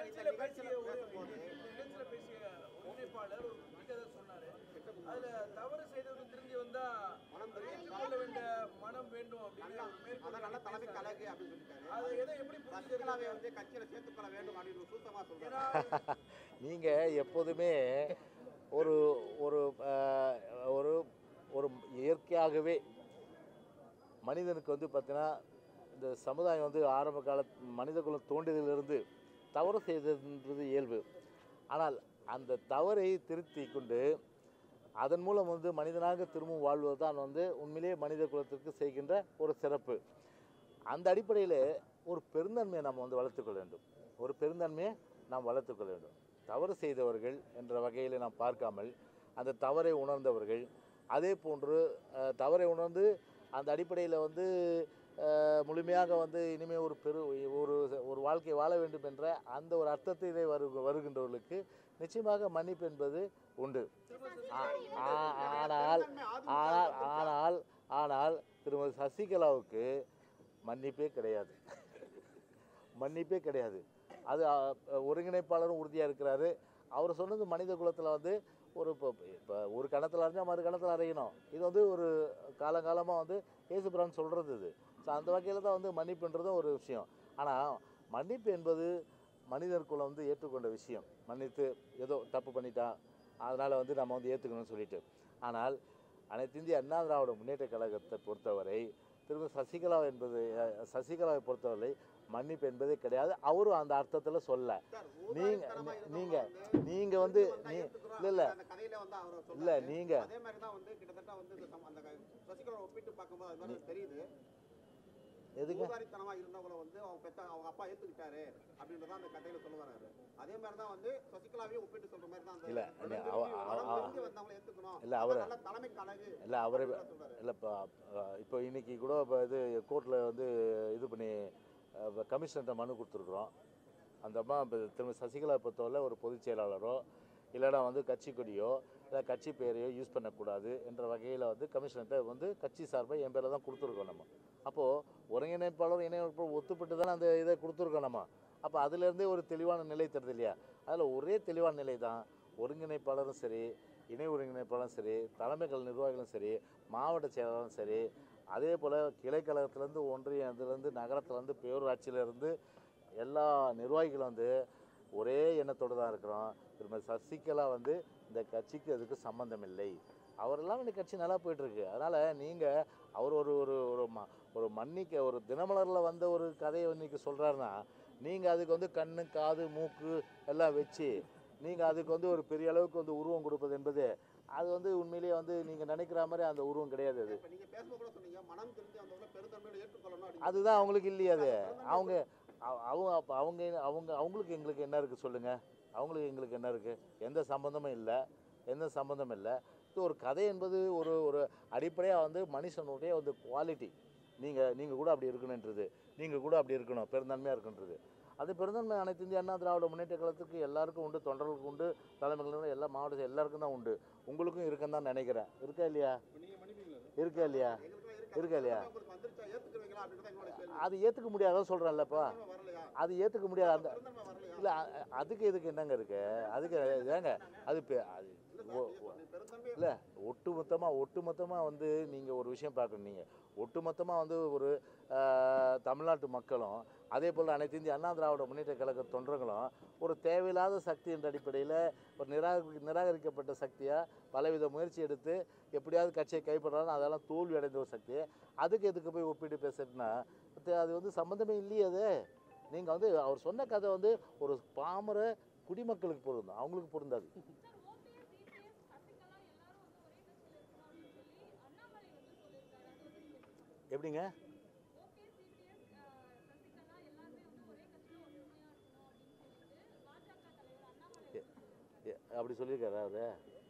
நிகழ்ச்சியில பேசிய ஒரு இந்த நிகழ்ச்சியில பேசிய ஒருங்கிணைப்பாளர் ஒரு குறிப்பிட்டதை சொன்னாரு அதுல தவறு செய்தவர்கள் திரும்பி வந்தா ஏற்றுக்கொள்ள வேண்டிய மனம் வேண்டும் அப்படின்னு ஒரு மேற்கோள் அதான் நல்ல தலைமை பேசினாரு. கழகு அப்படின்னு சொல்லிட்டாரு அதை எதை எப்படி சசிகலாவை புரிஞ்சுக்கிறது வந்து கட்சியில சேர்த்துக்கொள்ள வேண்டும் அப்படின்னு சூத்தமா சொல்றாரு ஏன்னா நீங்கள் எப்போதுமே ஒரு ஒரு அஹ், ஒரு ஒரு இயற்கையாகவே மனிதனுக்கு வந்து பார்த்தீங்கன்னா இந்த சமுதாயம் வந்து ஆரம்ப கால மனித குலம் தோன்றியதிலிருந்து தவறு செய்ததுன்றது இயல்பு ஆனால் அந்த தவறை திருத்தி கொண்டு அதன் மூலம் வந்து மனிதனாக திரும்பவும் வாழ்வது தான் வந்து உண்மையிலேயே மனித குலத்திற்கு செய்கின்ற ஒரு சிறப்பு அந்த அடிப்படையில் ஒரு பெருந்தன்மையை நாம் வந்து வளர்த்துக்கொள்ள வேண்டும் ஒரு பெருந்தன்மையை நாம் வளர்த்துக்கொள்ள வேண்டும் தவறு செய்தவர்கள் என்ற வகையில் நாம் பார்க்காமல் அந்த தவறை உணர்ந்தவர்கள் அதே போன்று அஹ், தவறை உணர்ந்து அந்த அடிப்படையில் வந்து அஹ், முழுமையாக வந்து இனிமேல் ஒரு பெரு ஒரு ஒரு வாழ்க்கை வாழ வேண்டும் என்ற அந்த ஒரு அர்த்தத்திலே வரு வருகின்றவர்களுக்கு நிச்சயமாக மன்னிப்பு என்பது உண்டு ஆ- ஆ- ஆனால் ஆனால் ஆனால் ஆனால் திருமதி சசிகலாவுக்கு மன்னிப்பே கிடையாது மன்னிப்பே கிடையாது அது அ, ஒருங்கிணைப்பாளரும் உறுதியாக இருக்கிறாரு அவர் சொன்னது மனித குலத்தில் வந்து ஒரு இப்போ இப்போ ஒரு கணத்தில் அரைஞ்சா மறு கணத்தில் அரையணும் இது வந்து ஒரு காலங்காலமாக வந்து ஏசுபிரான் சொல்கிறது இது ஸோ அந்த வகையில் தான் வந்து மன்னிப்புன்றதும் ஒரு விஷயம் ஆனால் மன்னிப்பு என்பது மனிதர் குலம் வந்து ஏற்றுக்கொண்ட விஷயம் மன்னித்து ஏதோ தப்பு பண்ணிட்டான் அதனால் வந்து நம்ம வந்து ஏற்றுக்கணும்னு சொல்லிட்டு ஆனால் அனைத்து இந்திய அண்ணா திராவிட முன்னேற்ற கழகத்தை பொறுத்தவரை திரும்ப சசிகலா என்பது அஹ், சசிகலாவை பொறுத்தவரை மன்னிப்பு என்பதே கிடையாது அவரும் அந்த அர்த்தத்தில் சொல்ல சார், நீங்க ஊதாரித்தனமா நீங்க இருந்தவங்க நீங்க வந்து வந்தா நீ ஏத்துக்கிறோம் இல்ல இல்ல அந்த கதையில வந்து அவர் சொல்றாரு. இல்ல நீங்க அதே மாதிரி தான் வந்து கிட்டத்தட்ட வந்து இந்த சம- அந்த க- சசிகலா ஒப்பிட்டு பார்க்கும்போது அது மாதிரி தெரியுது எதுக்கு ஊதாரித்தனமா இருந்தவங்கள வந்து அவங்க பெத்த அவங்க அப்பா ஏத்துக்கிட்டாரு அப்படின்றத அந்த கதையில சொல்ல வராரு அதே மாதிரி தான் வந்து சசிகலாவையும் ஒப்பிட்டு சொல்ற மாதிரி தான் அந்த இல்ல, மனம் இல்ல, திரும்பி- அவ- அவ- மனம் அவ- திரும்பி வந்தவங்கள ஏத்துக்கணும் இல்ல, அவரு- அதான் நல்ல தலைமை கழகு இல்லை அவரை அப்படின்னு சொல்றாரு இல்லை இப்போ இப்போ இன்னைக்கு கூட இப்போ இது கோர்ட்டில் வந்து இது பண்ணி கமிஷனர்கிட்ட மனு கொடுத்துருக்குறோம் அந்த அம்மா இப்போ திரும்ப சசிகலா பொறுத்தவரை ஒரு பொதுச் செயலாளரோ இல்லைனா வந்து கட்சி கொடியோ இல்லை கட்சி பெயரையோ யூஸ் பண்ணக்கூடாது என்ற வகையில் வந்து கமிஷனர்கிட்ட வந்து கட்சி சார்பாக என் பேரில் தான் கொடுத்துருக்கோம் நம்ம அப்போது ஒருங்கிணைப்பாளர் இணைப்பாளர் ஒத்துப்பட்டு தானே அந்த இதை கொடுத்துருக்கோம் நம்ம அப்போ அதுலேருந்தே ஒரு தெளிவான நிலை தருது இல்லையா அதில் ஒரே தெளிவான நிலை தான் ஒருங்கிணைப்பாளரும் சரி இணை ஒருங்கிணைப்பாளரும் சரி தலைமைகள் நிர்வாகிகளும் சரி மாவட்ட செயலாளரும் சரி அதே போல் கிளைக்கழகத்துலேருந்து ஒன்றியத்துலேருந்து நகரத்துலேருந்து பேரூராட்சியிலேருந்து எல்லா நிர்வாகிகளும் வந்து ஒரே எண்ணத்தோடு தான் இருக்கிறோம் திருமதி சசிகலா வந்து இந்த கட்சிக்கு அதுக்கு சம்மந்தம் இல்லை அவரெல்லாம் இந்த கட்சி நல்லா போயிட்டுருக்கு அதனால் நீங்கள் அவர் ஒரு ஒரு ஒரு ம ஒரு மன்னிக்க ஒரு தினமலரில் வந்த ஒரு கதையை இன்னைக்கு சொல்கிறாருன்னா நீங்கள் அதுக்கு வந்து கண்ணு காது மூக்கு எல்லாம் வச்சு நீங்கள் அதுக்கு வந்து ஒரு பெரிய அளவுக்கு வந்து உருவம் கொடுப்பது என்பது அது வந்து உண்மையிலேயே வந்து நீங்கள் நினைக்கிற மாதிரி அந்த உருவம் கிடையாது அது இப்ப நீங்க பேசும்போது கூட சொன்னீங்க மனம் திரும்பி வந்தவங்கள பெருந்தன்மையோட ஏற்றுக்கொள்ளணும் அப்படின்னு அதுதான் அவங்களுக்கு இல்லையே அது அவங்க அவ- அவங்க அப்போ அவங்க அவங்க அவங்களுக்கு எங்களுக்கு என்ன இருக்குது சொல்லுங்கள் அவங்களுக்கு எங்களுக்கு என்ன இருக்குது எந்த சம்மந்தமும் இல்லை எந்த சம்மந்தமும் இல்லை இது ஒரு கதை என்பது ஒரு ஒரு அடிப்படையாக வந்து மனுஷனுடைய வந்து குவாலிட்டி நீங்கள் நீங்கள் கூட அப்படி இருக்கணுன்றது நீங்கள் கூட அப்படி இருக்கணும் பெருந்தன்மையாக இருக்குன்றது அது பெருந்தன்மை அனைத்து இந்திய அண்ணா திராவிட முன்னேற்ற கழகத்துக்கு எல்லாருக்கும் உண்டு தொண்டர்களுக்கு உண்டு தலைமைகளுக்கு எல்லா மாவட்ட எல்லாருக்கும் தான் உண்டு உங்களுக்கும் இருக்குன்னு தான் நினைக்கிறேன் இருக்கா இல்லையா இருக்கா இல்லையா எங்களுக்குலாம் இருக்கா இல்லையா உங்களுக்கு வந்துருச்சா ஏத்துக்குவீங்களா அப்படின்றத எங்களோட கேள்வி அது ஏற்றுக்க முடியாதான் சொல்கிறேன்லப்பா பெருந்தன்மை வரலையா அது ஏற்றுக்க முடியாது அந்த பெருந்தன்மை வரலையா இல்லை அதுக்கு இதுக்கு என்னங்க இருக்கு அதுக்கு ஏங்க அது பெ- அது ஓ- ஓ- நீ பெருந்தன்மை இல்லை ஒட்டுமொத்தமாக ஒட்டுமொத்தமாக வந்து நீங்கள் ஒரு விஷயம் பார்க்கணும் நீங்கள் ஒட்டுமொத்தமாக வந்து ஒரு ஆஹ், தமிழ்நாட்டு மக்களும் அதே போல் அனைத்து இந்திய அண்ணா திராவிட முன்னேற்ற கழக தொண்டர்களும் ஒரு தேவையில்லாத சக்தி என்ற அடிப்படையில் ஒரு நிராகரி நிராகரிக்கப்பட்ட சக்தியாக பலவித முயற்சி எடுத்து எப்படியாவது கட்சியை கைப்பற்றாலும் அதெல்லாம் தோல்வி அடைந்த ஒரு சக்தி அதுக்கு எதுக்கு போய் ஒப்பிட்டு பேசுறதுன்னா அது- அது வந்து சம்மந்தமே இல்லையே அது நீங்கள் வந்து அவர் சொன்ன கதை வந்து ஒரு பாமர குடிமக்களுக்கு பொருந்தும் அவங்களுக்கு பொருந்தாது சார் ஓபிஎஸ் இபிஎஸ் சசிகலா எல்லாரும் வந்து ஒரே கட்சியில் இருக்கணும் அப்படின்னு சொல்லி அண்ணாமலை வந்து சொல்லியிருக்காரு அது வந்து நீங்க எப்படி பார்க்கறீங்க? எப்படிங்க ஓபிஎஸ் இபிஎஸ் சசிகலா எல்லாருமே வந்து ஒரே கட்சியில் ஒற்றுமையா இருக்கணும் அப்படின்னு சொல்லிட்டு பாஜக தலைவர் அண்ணாமலை வந்து சொல்லியிருக்காரு எ- அப்படி சொல்லியிருக்காரா அவரு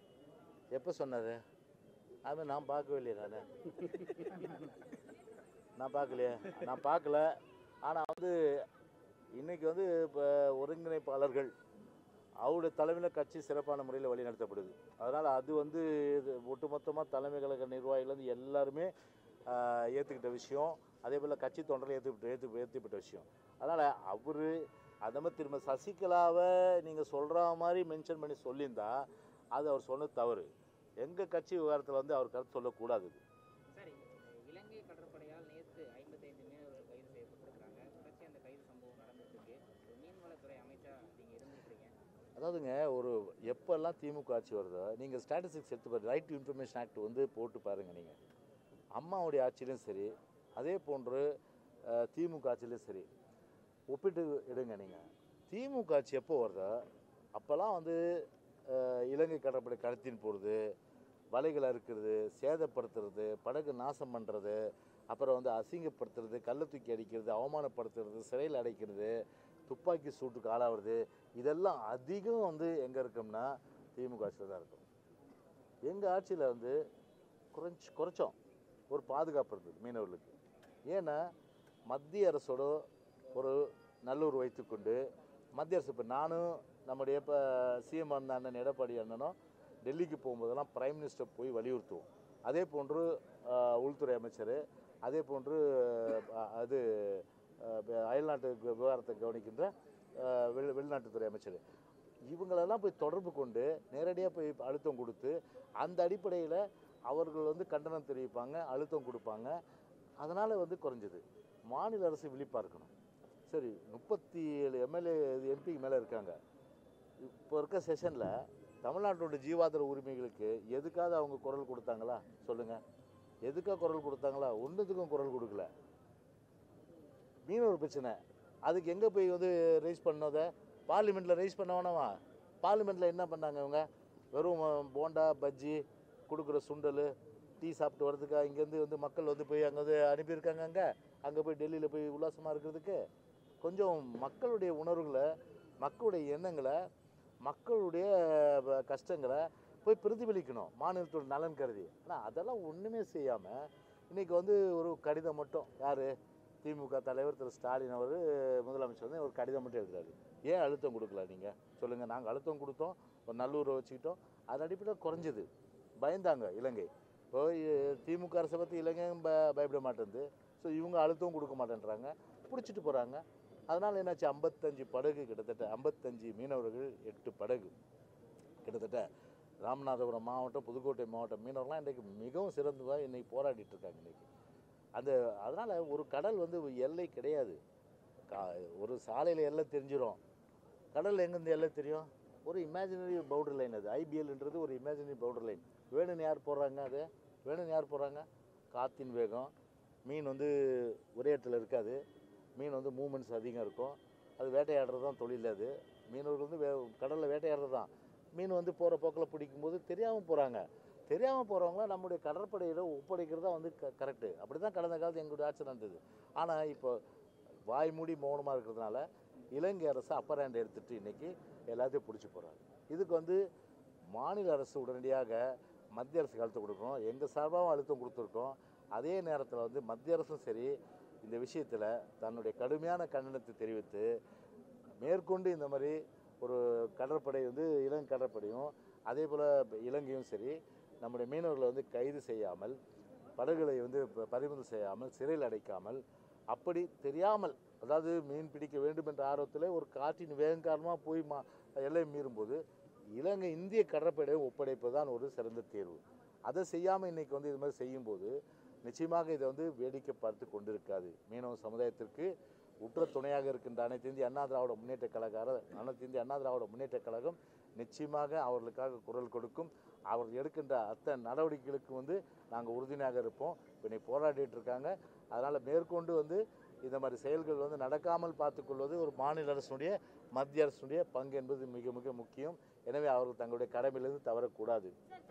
எப்போ சொன்னார் அது நான் பார்க்கவே இல்லையே நான் நான் பார்க்கலையே நான் பார்க்கல ஆனால் வந்து இன்னைக்கு வந்து இப்போ ஒருங்கிணைப்பாளர்கள் அவருடைய தலைமையில் கட்சி சிறப்பான முறையில் வழிநடத்தப்படுது அதனால் அது வந்து இது ஒட்டுமொத்தமாக தலைமை கழக நிர்வாகிகள் வந்து எல்லாருமே ஏற்றுக்கிட்ட விஷயம் அதே போல் கட்சி தொண்டர்கள் ஏற்றுக்கிட்ட ஏற்று ஏற்றுக்கிட்ட விஷயம் அதனால் அவர் அந்த மாதிரி திரும்ப சசிகலாவை நீங்கள் சொல்கிற மாதிரி மென்ஷன் பண்ணி சொல்லியிருந்தா அது அவர் சொன்னது தவறு எங்கள் கட்சி விவகாரத்தில் வந்து அவர் கருத்து சொல்லக்கூடாது சார் இந்த இலங்கை கடற்படையால் நேற்று ஐம்பத்தைந்து மீனவர்கள் கைது செய்யப்பட்டிருக்கிறாங்க தொடர்ச்சி அந்த கைது சம்பவம் நடந்துட்டு இருக்கு ஒரு மீன்வளத்துறை அமைச்சா நீங்க இருந்துருக்கீங்க அதாவதுங்க ஒரு எப்பெல்லாம் திமுக ஆட்சி வருதோ நீங்கள் ஸ்டாட்டிஸ்டிக்ஸ் எடுத்து பாருங்க ரைட் டு இன்ஃபர்மேஷன் ஆக்ட் வந்து போட்டு பாருங்கள் நீங்கள் அம்மாவுடைய ஆட்சியிலும் சரி அதே போன்று அஹ், திமுக ஆட்சியிலும் சரி ஒப்பிட்டு எடுங்க நீங்கள் திமுக ஆட்சி எப்போ வருதோ அப்போல்லாம் வந்து அஹ், இலங்கை கடற்படை கடத்தின்னு போகிறது வலைகளை அறுக்கிறது சேதப்படுத்துறது படகு நாசம் பண்ணுறது அப்புறம் வந்து அசிங்கப்படுத்துறது கள்ள தூக்கி அடிக்கிறது அவமானப்படுத்துறது சிறையில் அடைக்கிறது துப்பாக்கி சூட்டுக்கு ஆளாகிறது இதெல்லாம் அதிகம் வந்து எங்கே இருக்கும்னா திமுக ஆட்சியில் தான் இருக்கும் எங்கள் ஆட்சியில் வந்து குறைஞ்சி குறைச்சோம் ஒரு பாதுகாப்பு இருந்தது மீனவர்களுக்கு ஏன்னா மத்திய அரசோட ஒரு நல்லுறவு வைத்துக்கொண்டு மத்திய அரசு இப்போ நானும் நம்முடைய இப்போ சிஎம் அண்ணன் அண்ணன் எடப்பாடி அண்ணனும் டெல்லிக்கு போகும்போதெல்லாம் பிரைம் மினிஸ்டர் போய் வலியுறுத்துவோம் அதே போன்று ஆஹ், உள்துறை அமைச்சர் அதே போன்று ஆஹ், அது ஆஹ், அயல்நாட்டு விவகாரத்தை கவனிக்கின்ற ஆஹ், வெளி வெளிநாட்டுத்துறை அமைச்சர் இவங்களெல்லாம் போய் தொடர்பு கொண்டு நேரடியாக போய் அழுத்தம் கொடுத்து அந்த அடிப்படையில் அவர்கள் வந்து கண்டனம் தெரிவிப்பாங்க அழுத்தம் கொடுப்பாங்க அதனால் வந்து குறைஞ்சது மாநில அரசு விழிப்பாக இருக்கணும் சரி முப்பத்தி ஏழு எம்எல்ஏ எம்பிக்கு மேலே இருக்காங்க இப்போ இருக்க செஷனில் தமிழ்நாட்டோட ஜீவாதார உரிமைகளுக்கு எதுக்காவது அவங்க குரல் கொடுத்தாங்களா சொல்லுங்கள் எதுக்காக குரல் கொடுத்தாங்களா ஒன்றுத்துக்கும் குரல் கொடுக்கல மீனவர் பிரச்சனை அதுக்கு எங்கே போய் வந்து ரைஸ் பண்ணதை பார்லிமெண்ட்டில் ரைஸ் பண்ண வேணாமா பார்லிமெண்ட்டில் என்ன பண்ணாங்க இவங்க வெறும் அஹ், போண்டா பஜ்ஜி கொடுக்குற சுண்டல் டீ சாப்பிட்டு வரதுக்கா இங்கேருந்து வந்து மக்கள் வந்து போய் அங்கே வந்து அனுப்பியிருக்காங்க அங்கே அங்கே போய் டெல்லியில் போய் உல்லாசமாக இருக்கிறதுக்கு கொஞ்சம் மக்களுடைய உணர்வுகளை மக்களுடைய எண்ணங்களை மக்களுடைய அஹ், கஷ்டங்களை போய் பிரதிபலிக்கணும் மாநிலத்தோட நலன் கருதி ஆனால் அதெல்லாம் ஒன்றுமே செய்யாமல் இன்றைக்கி வந்து ஒரு கடிதம் மட்டும் யார் திமுக தலைவர் திரு ஸ்டாலின் அவர் முதலமைச்சர் வந்து ஒரு கடிதம் மட்டும் எழுதுறாரு ஏன் அழுத்தம் கொடுக்கல நீங்கள் சொல்லுங்கள் நாங்கள் அழுத்தம் கொடுத்தோம் ஒரு நல்லூரை வச்சுக்கிட்டோம் அதன் அடிப்படையில் குறைஞ்சது பயந்தாங்க இலங்கை இப்போ இ- திமுக அரசை பற்றி இலங்கையும் ப பயப்பட மாட்டேங்குது ஸோ இவங்க அழுத்தம் கொடுக்க மாட்டேன்றாங்க பிடிச்சிட்டு போகிறாங்க அதனால் என்னாச்சு ஐம்பத்தஞ்சு படகு கிட்டத்தட்ட ஐம்பத்தஞ்சு மீனவர்கள் எட்டு படகு கிட்டத்தட்ட ராமநாதபுரம் மாவட்டம் புதுக்கோட்டை மாவட்டம் மீனவர்கள்லாம் இன்றைக்கு மிகவும் சிறந்ததாக இன்னைக்கு போராடிட்டு இருக்காங்க இன்றைக்கி அந்த அதனால் ஒரு கடல் வந்து எல்லை கிடையாது கா ஒரு சாலையில் எல்லை தெரிஞ்சிடும் கடலில் எங்கேருந்து எல்லை தெரியும் ஒரு இமேஜினரி பவுண்டரி லைன் அது ஐபிஎல்ன்றது ஒரு இமேஜினரி பவுண்டரி லைன் வேணும்னு யார் போடுறாங்க அது வேணும்னு யார் போடுறாங்க காற்றின் வேகம் மீன் வந்து ஒரே இடத்துல இருக்காது மீன் வந்து மூமெண்ட்ஸ் அதிகம் இருக்கும் அது வேட்டையாடுறது தான் தொழில் அது மீனவர்கள் வந்து வே கடலில் வேட்டையாடுறது தான் மீன் வந்து போகிற போக்கில் பிடிக்கும்போது தெரியாமல் போகிறாங்க தெரியாமல் போகிறவங்கள நம்முடைய கடற்படையில் ஒப்படைக்கிறது தான் வந்து க கரெக்டு அப்படி தான் கடந்த காலத்து எங்களுடைய ஆட்சி நடந்தது ஆனால் இப்போ வாய் மூடி மௌனமாக இருக்கிறதுனால இலங்கை அரசு அப்பர் ஹேண்ட் எடுத்துட்டு இன்னைக்கு எல்லாத்தையும் பிடிச்சி போகிறாங்க இதுக்கு வந்து மாநில அரசு உடனடியாக மத்திய அரசு அழுத்தம் கொடுக்கணும் எங்கள் சார்பாகவும் அழுத்தம் கொடுத்துருக்கோம் அதே நேரத்தில் வந்து மத்திய அரசும் சரி இந்த விஷயத்தில் தன்னுடைய கடுமையான கண்டனத்தை தெரிவித்து மேற்கொண்டு இந்த மாதிரி ஒரு கடற்படை வந்து இலங்கை கடற்படையும் அதே போல் இலங்கையும் சரி நம்முடைய மீனவர்களை வந்து கைது செய்யாமல் படகுகளை வந்து ப- பறிமுதல் செய்யாமல் சிறையில் அடைக்காமல் அப்படி தெரியாமல் அதாவது மீன் பிடிக்க வேண்டும் என்ற ஆர்வத்தில் ஒரு காற்றின் வேகம் காரணமாக போய் மா எல்லை மீறும்போது இலங்கை இந்திய கடற்படையை ஒப்படைப்பது தான் ஒரு சிறந்த தேர்வு அதை செய்யாமல் இன்னைக்கு வந்து இது மாதிரி செய்யும்போது நிச்சயமாக இதை வந்து வேடிக்கை பார்த்து கொண்டிருக்காது மீனவ சமுதாயத்திற்கு உற்ற துணையாக இருக்கின்ற அனைத்து இந்திய அண்ணா திராவிட முன்னேற்ற கழக அர- அனைத்து இந்திய அண்ணா திராவிட முன்னேற்ற கழகம் நிச்சயமாக அவர்களுக்காக குரல் கொடுக்கும் அவர் எடுக்கின்ற அத்தனை நடவடிக்கைகளுக்கு வந்து நாங்கள் உறுதுணையாக இருப்போம் இப்போ இன்னைக்கு போராடிட்டு இருக்காங்க அதனால் மேற்கொண்டு வந்து இந்த மாதிரி செயல்கள் வந்து நடக்காமல் பார்த்துக்கொள்வது ஒரு மாநில அரசுடைய மத்திய அரசுடைய பங்கு என்பது மிக மிக முக்கியம் எனவே அவர்கள் தங்களுடைய கடமையிலிருந்து தவறக்கூடாது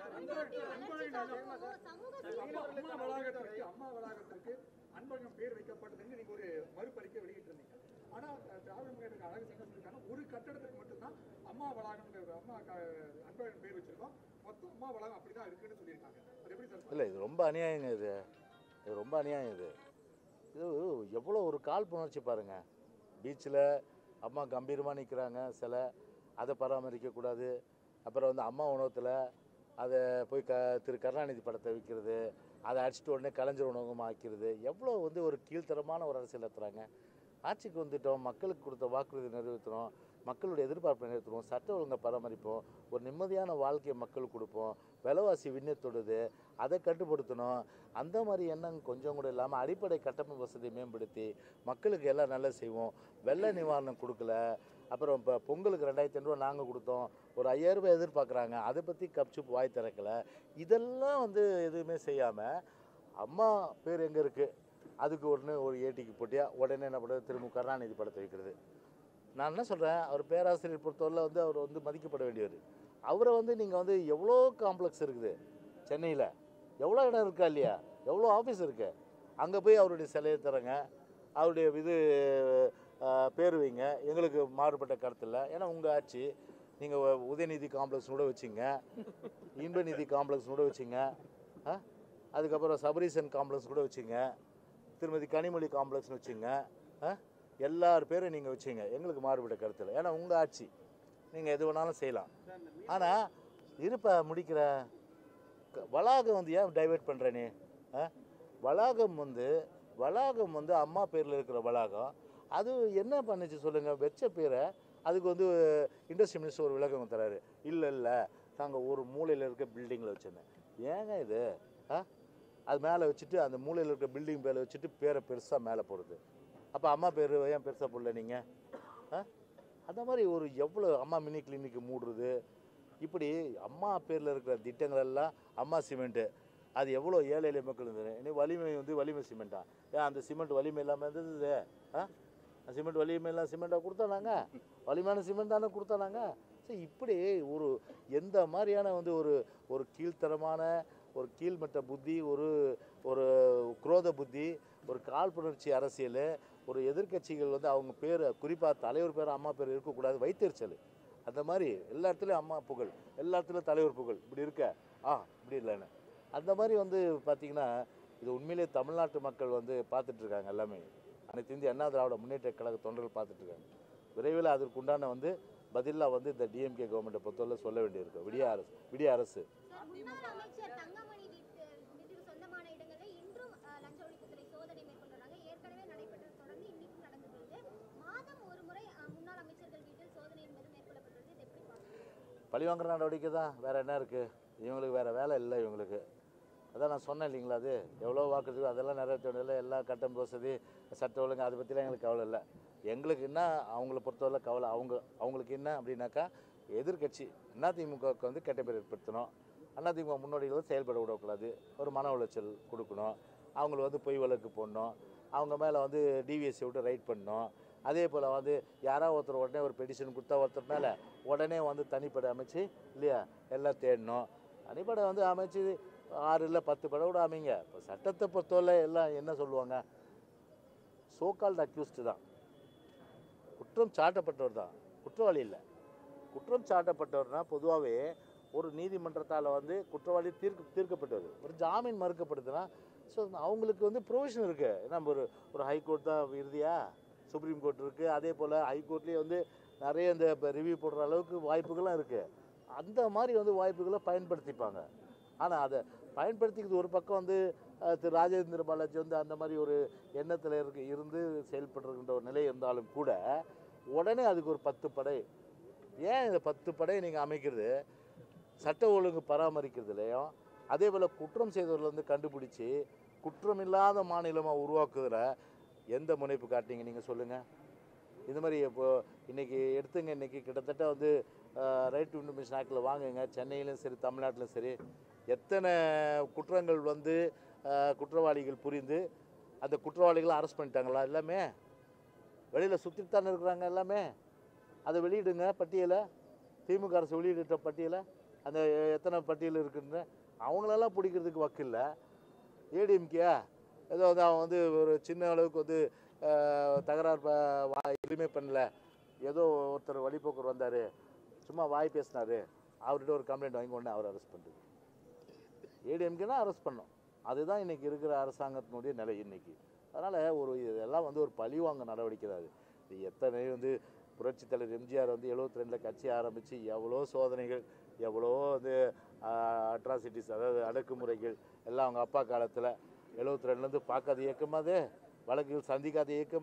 அம்மா வளாகத்திற்கு அம்மா வளாகத்திற்கு அன்பழகன் பேர் வைக்கப்பட்டதுன்னு நீங்க ஒரு மறுபறிக்கை வெளியிட்டிருந்தீங்க ஆனா அஹ், திராவிட முன்னேற்ற கழக அரசு என்ன சொல்லிருக்காங்க ஒரு கட்டடத்துக்கு மட்டும்தான் அம்மா வளாகம்ங்கிற அம்மா க- அன்பழகன் பேர் வச்சிருக்கோம் மொத்தம் அம்மா வளாகம் அப்படிதான் இருக்குன்னு சொல்லியிருக்காங்க அது எப்படி சார் இல்லை இது ரொம்ப அநியாயங்க இது இது ரொம்ப அநியாயம் இது இது எவ்வளோ ஒரு காழ்ப்புணர்ச்சி பாருங்க பீச்சில் அம்மா கம்பீரமாக நிற்கிறாங்க சிலை அதை பராமரிக்கக்கூடாது அப்புறம் வந்து அம்மா உணவகத்தில் அதை போய் க திரு கருணாநிதி படத்தை விற்கிறது அதை அடிச்சிட்டு உடனே கலைஞர் உணவகமாக ஆக்கிறது எவ்வளோ வந்து ஒரு கீழ்த்தரமான ஒரு அரசியல் நடத்துகிறாங்க ஆட்சிக்கு வந்துட்டோம் மக்களுக்கு கொடுத்த வாக்குறுதி நிறைவேற்றுறோம் மக்களுடைய எதிர்பார்ப்பை நிறைவேற்றுவோம் சட்ட ஒழுங்கை பராமரிப்போம் ஒரு நிம்மதியான வாழ்க்கையை மக்களுக்கு கொடுப்போம் விலைவாசி விண்ணை தொடுது அதை கட்டுப்படுத்தணும் அந்த மாதிரி எண்ணம் கொஞ்சம் கூட இல்லாமல் அடிப்படை கட்டமைப்பு வசதியை மேம்படுத்தி மக்களுக்கு எல்லாம் நல்லா செய்வோம் வெள்ள நிவாரணம் கொடுக்கல அப்புறம் இப்போ பொங்கலுக்கு ரெண்டாயிரத்தி ஐநூறுரூவா நாங்கள் கொடுத்தோம் ஒரு ஐயாயிரம் ரூபாய் எதிர்பார்க்குறாங்க அதை பற்றி கப்சுப் வாய் திறக்கலை இதெல்லாம் வந்து எதுவுமே செய்யாமல் அம்மா பேர் எங்கே இருக்குது அதுக்கு உடனே ஒரு ஏடிக்கு போட்டியா உடனே என்ன பண்ணுறது திரும்ப கருணாநிதி படத்தை வைக்கிறது நான் என்ன சொல்கிறேன் அவர் பேராசிரியர் பொறுத்தவரையில் வந்து அவர் வந்து மதிக்கப்பட வேண்டியவர் அவரை வந்து நீங்கள் வந்து எவ்வளோ காம்ப்ளெக்ஸ் இருக்குது சென்னையில் எவ்வளோ இடம் இருக்கா இல்லையா எவ்வளோ ஆஃபீஸ் இருக்கு அங்கே போய் அவருடைய சிலையை தரங்க அவருடைய இது அஹ், பேர் வைங்க எங்களுக்கு மாறுபட்ட கருத்து இல்லை ஏன்னா உங்கள் ஆட்சி நீங்கள் உதயநிதி காம்ப்ளெக்ஸ் கூட வச்சிங்க இன்பநிதி காம்ப்ளெக்ஸ் கூட வச்சிங்க ஆ அதுக்கப்புறம் சபரீசன் காம்ப்ளெக்ஸ் கூட வச்சிங்க திருமதி கனிமொழி காம்ப்ளெக்ஸ்னு வச்சுங்க ஆ எல்லார் பேரும் நீங்கள் வச்சுங்க எங்களுக்கு மாறுபட்ட கருத்து இல்லை ஏன்னா உங்கள் ஆட்சி நீங்கள் எது வேணாலும் செய்யலாம் ஆனால் இருப்ப முடிக்கிற க- வளாகம் வந்து ஏன் டைவெர்ட் பண்ணுற நீ ஆ வளாகம் வந்து வளாகம் வந்து அம்மா பேரில் இருக்கிற வளாகம் அது என்ன பண்ணுச்சு சொல்லுங்கள் வெச்ச பேரை அதுக்கு வந்து இண்டஸ்ட்ரி மினிஸ்டர் ஒரு விளக்கம் தராரு இல்லை இல்லை நாங்கள் ஒரு மூலையில் இருக்க பில்டிங்கில் வச்சுருந்தேன் ஏங்க இது ஆ அது மேலே வச்சுட்டு அந்த மூலையில் இருக்க பில்டிங் மேலே வச்சுட்டு பேரை பெருசாக மேலே போடுது அப்போ அம்மா பேர் ஏன் பெருசாக போடல நீங்கள் ஆ அந்த மாதிரி ஒரு எவ்வளோ அம்மா மினி கிளினிக் மூடுறது இப்படி அம்மா பேரில் இருக்கிற திட்டங்கள் எல்லாம் அம்மா சிமெண்ட்டு அது எவ்வளோ ஏழை எளிய மக்கள் இருந்தது இனி வலிமை வந்து வலிமை சிமெண்ட்டா ஏன் அந்த சிமெண்ட் வலிமை இல்லாமல் இருந்தது ஆ அந்த சிமெண்ட் வலிமை இல்லாம சிமெண்ட்டாக கொடுத்தானாங்க வலிமையான சிமெண்ட் தானே கொடுத்தானாங்க ஸோ இப்படி ஒரு எந்த மாதிரியான வந்து ஒரு ஒரு கீழ்த்தரமான ஒரு கீழ்மட்ட புத்தி ஒரு ஒரு குரோத புத்தி ஒரு காழ்ப்புணர்ச்சி அரசியல் ஒரு எதிர்க்கட்சிகள் வந்து அவங்க பேர் குறிப்பாக தலைவர் பேர் அம்மா பேர் இருக்கக்கூடாது வைத்தறிச்சல் அந்த மாதிரி எல்லா இடத்துலையும் அம்மா புகழ் எல்லா இடத்துலையும் தலைவர் புகழ் இப்படி இருக்க ஆ இப்படி இல்லைன்னு அந்த மாதிரி வந்து பார்த்திங்கன்னா இது உண்மையிலே தமிழ்நாட்டு மக்கள் வந்து பார்த்துட்டு இருக்காங்க எல்லாமே அனைத்து இந்திய அண்ணா திராவிட முன்னேற்ற கழக தொண்டர்கள் பார்த்துட்டு இருக்காங்க விரைவில் அதற்கு உண்டான வந்து பதிலாக வந்து இந்த டிஎம்கே கவர்மெண்ட்டை பொறுத்தவரை சொல்ல வேண்டியிருக்கு விடிய அரசு விடிய அரசு சார் முன்னாள் அமைச்சர் தங்கமணி வீட்டு வீட்டுக்கு சொந்தமான இடங்களில் இன்றும் அஹ், லஞ்ச ஒழிப்புத்துறை சோதனை மேற்கொண்டுள்ளாங்க ஏற்கனவே நடைபெற்றது தொடர்ந்து இன்னைக்கும் நடந்து வருது மாதம் ஒரு முறை அஹ், முன்னாள் அமைச்சர்கள் வீட்டில் சோதனை என்பது மேற்கொள்ளப்படுறது இது எப்படி பார்க்கணும் பழிவாங்குற நடவடிக்கை தான் வேறு என்ன இருக்குது இவங்களுக்கு வேறு வேலை இல்லை இவங்களுக்கு அதான் நான் சொன்னேன் இல்லைங்களா அது எவ்வளோ வாக்குறுதி அதெல்லாம் நிறைவேற்றல எல்லா கட்டமைப்பு வசதி சட்ட ஒழுங்கு அதை பற்றிலாம் எங்களுக்கு கவலை இல்லை எங்களுக்கு என்ன அவங்கள பொறுத்தவரை கவலை அவங்க அவங்களுக்கு என்ன அப்படின்னாக்கா எதிர்க்கட்சி அதிமுகவுக்கு வந்து கெட்ட பேர் ஏற்படுத்தணும் அதிமுக முன்னோடிகளை செயல்பட விடக்கூடாது ஒரு மன உளைச்சல் கொடுக்கணும் அவங்கள வந்து பொய் வழக்கு போடணும் அவங்க மேலே வந்து டிவிஎஸ்சி விட்டு ரைட் பண்ணணும் அதே போல் வந்து யாராவது ஒருத்தர் உடனே ஒரு பெட்டிஷன் கொடுத்தா ஒருத்தர் மேலே உடனே வந்து தனிப்படை அமைச்சு இல்லையா எல்லாம் தேடணும் தனிப்படை வந்து அமைச்சு ஆறு இல்லை பத்து படை கூட அமைங்க இப்போ சட்டத்தை பொறுத்தவரை எல்லாம் என்ன சொல்லுவாங்க சோகால்ட் அக்யூஸ்டு தான் குற்றம் சாட்டப்பட்டவர் தான் குற்றவாளி இல்லை குற்றம் சாட்டப்பட்டவர்னா பொதுவாகவே ஒரு நீதிமன்றத்தால் வந்து குற்றவாளி தீர்க்க தீர்க்கப்பட்டது ஒரு ஜாமீன் மறுக்கப்படுதுன்னா ஸோ அவங்களுக்கு வந்து ப்ரொவிஷன் இருக்குது ஏன்னா ஒரு ஒரு ஹைகோர்ட் தான் இறுதியா சுப்ரீம் கோர்ட் இருக்குது அதே போல் ஹைகோர்ட்லேயே வந்து நிறைய இந்த இப்போ ரிவ்யூ போடுற அளவுக்கு வாய்ப்புகளும் இருக்குது அந்த மாதிரி வந்து வாய்ப்புகளை பயன்படுத்திப்பாங்க ஆனால் அதை பயன்படுத்திக்கிறது ஒரு பக்கம் வந்து அஹ், திரு ராஜேந்திர பாலாஜி வந்து அந்த மாதிரி ஒரு எண்ணத்தில் இருக்கு இருந்து செயல்படுகின்ற ஒரு நிலை இருந்தாலும் கூட உடனே அதுக்கு ஒரு பத்து படை ஏன் இந்த பத்து படையை நீங்கள் அமைக்கிறது சட்ட ஒழுங்கு பராமரிக்கிறதுலையும் அதே போல் குற்றம் செய்தவர்கள் வந்து கண்டுபிடிச்சி குற்றம் இல்லாத மாநிலமாக உருவாக்குறதுல எந்த முனைப்பு காட்டிங்க நீங்கள் சொல்லுங்கள் இந்த மாதிரி இப்போ இன்றைக்கி எடுத்துங்க இன்றைக்கி கிட்டத்தட்ட வந்து ரைட் டு இன்ஃபர்மேஷன் ஆக்டில் வாங்குங்க சென்னையிலும் சரி தமிழ்நாட்டிலும் சரி எத்தனை குற்றங்கள் வந்து அஹ், குற்றவாளிகள் புரிந்து அந்த குற்றவாளிகளை அரெஸ்ட் பண்ணிட்டாங்களா எல்லாமே வெளியில் சுற்றிட்டு தானே இருக்கிறாங்க எல்லாமே அதை வெளியிடுங்க பட்டியலை திமுக அரசு வெளியிட்ட பட்டியலை அந்த எத்தனை பட்டியல் இருக்குன்னு அவங்களெல்லாம் பிடிக்கிறதுக்கு வக்கில்ல ஏடிஎம்கே ஏதோ வந்து அவன் வந்து ஒரு சின்ன அளவுக்கு வந்து அஹ், தகராறு ப- வா- எதுவுமே பண்ணல ஏதோ ஒருத்தர் வழிபோக்கர் வந்தார் சும்மா வாய் பேசினாரு அவர்கிட்ட ஒரு கம்ப்ளைண்ட் வாங்கி உடனே அவர் அரெஸ்ட் பண்ணுறது ஏடிஎம்கேனா அரெஸ்ட் பண்ணோம் அதுதான் இன்னைக்கு இருக்கிற அரசாங்கத்தினுடைய நிலை இன்னைக்கு அதனால் ஒரு இதெல்லாம் வந்து ஒரு பழிவாங்க நடவடிக்கை தான் அது இது எத்தனை வந்து புரட்சித் தலைவர் எம்ஜிஆர் வந்து 72 ரெண்டில் கட்சி ஆரம்பித்து எவ்வளோ சோதனைகள் எவ்வளோ வந்து அட்ராசிட்டிஸ் அதாவது அடக்குமுறைகள் எல்லாம் அவங்க அப்பா காலத்தில் 72 ரெண்டுலேருந்து பார்க்காத இயக்கமா அது வழக்குகள் சந்திக்காத இயக்கமா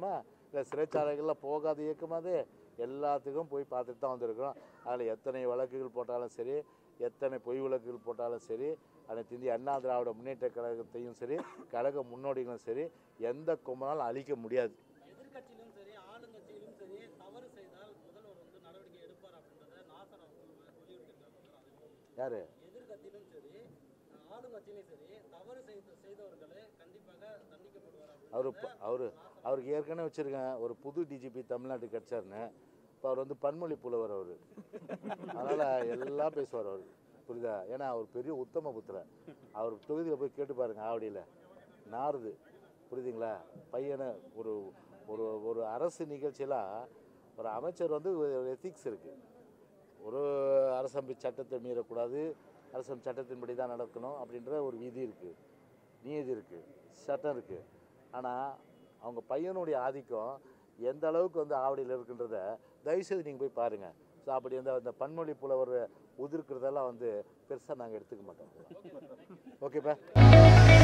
இல்லை சிறைச்சாலைகளில் போகாத இயக்கம் அது எல்லாத்துக்கும் போய் பார்த்துட்டு தான் வந்திருக்கிறோம் அதில் எத்தனை வழக்குகள் போட்டாலும் சரி எத்தனை பொய் வழக்குகள் போட்டாலும் சரி அனைத்து இந்திய அண்ணா திராவிட முன்னேற்ற கழகத்தையும் சரி கழக முன்னோடிகளும் சரி எந்த கொம்பனாலும் அழிக்க முடியாது எதிர்க்கட்சியிலும் சரி ஆளுங்கட்சியிலும் சரி தவறு செய்தால் முதல்வர் வந்து நடவடிக்கை எடுப்பார் அப்படின்றத நாசர் அவர்கள் வலியுறுத்தியிருக்காங்க யார் எதிர்க்கட்சியிலும் சரி ஆளுங்கட்சியிலும் சரி தவறு செய்த செய்தவர்களை கண்டிப்பாக தண்டிக்கப்படுவார் அவர் அப்படின்றத அவர் அவருக்கு ஏற்கனவே வச்சுருக்கேன் ஒரு புது டிஜிபி தமிழ்நாட்டுக்கு கிடச்சாருன்னு இப்போ அவர் வந்து பன்மொழி புலவர் அவர் அதனால் எல்லாம் பேசுவார் அவர் புரியுதா ஏன்னா அவர் பெரிய உத்தம புத்திரன் அவர் தொகுதியில் போய் கேட்டு பாருங்க ஆவடியில் நாறுது புரியுதுங்களா பையனை ஒரு ஒரு ஒரு அரசு நிகழ்ச்சியெல்லாம் ஒரு அமைச்சர் வந்து ஒரு எத்திக்ஸ் இருக்குது ஒரு அரசமைப்பு சட்டத்தை மீறக்கூடாது அரசமைப்பு சட்டத்தின்படி தான் நடக்கணும் அப்படின்ற ஒரு விதி இருக்குது நீதி இருக்குது சட்டம் இருக்குது ஆனால் அவங்க பையனுடைய ஆதிக்கம் எந்த அளவுக்கு வந்து ஆவடியில் இருக்குன்றத தயவுசெய்து நீங்கள் போய் பாருங்கள் ஸோ அப்படி வந்து அந்த பன்மொழி புலவர் உதிர்க்கிறதெல்லாம் வந்து பெருசாக நாங்கள் எடுத்துக்க மாட்டோம் ஓகேப்பா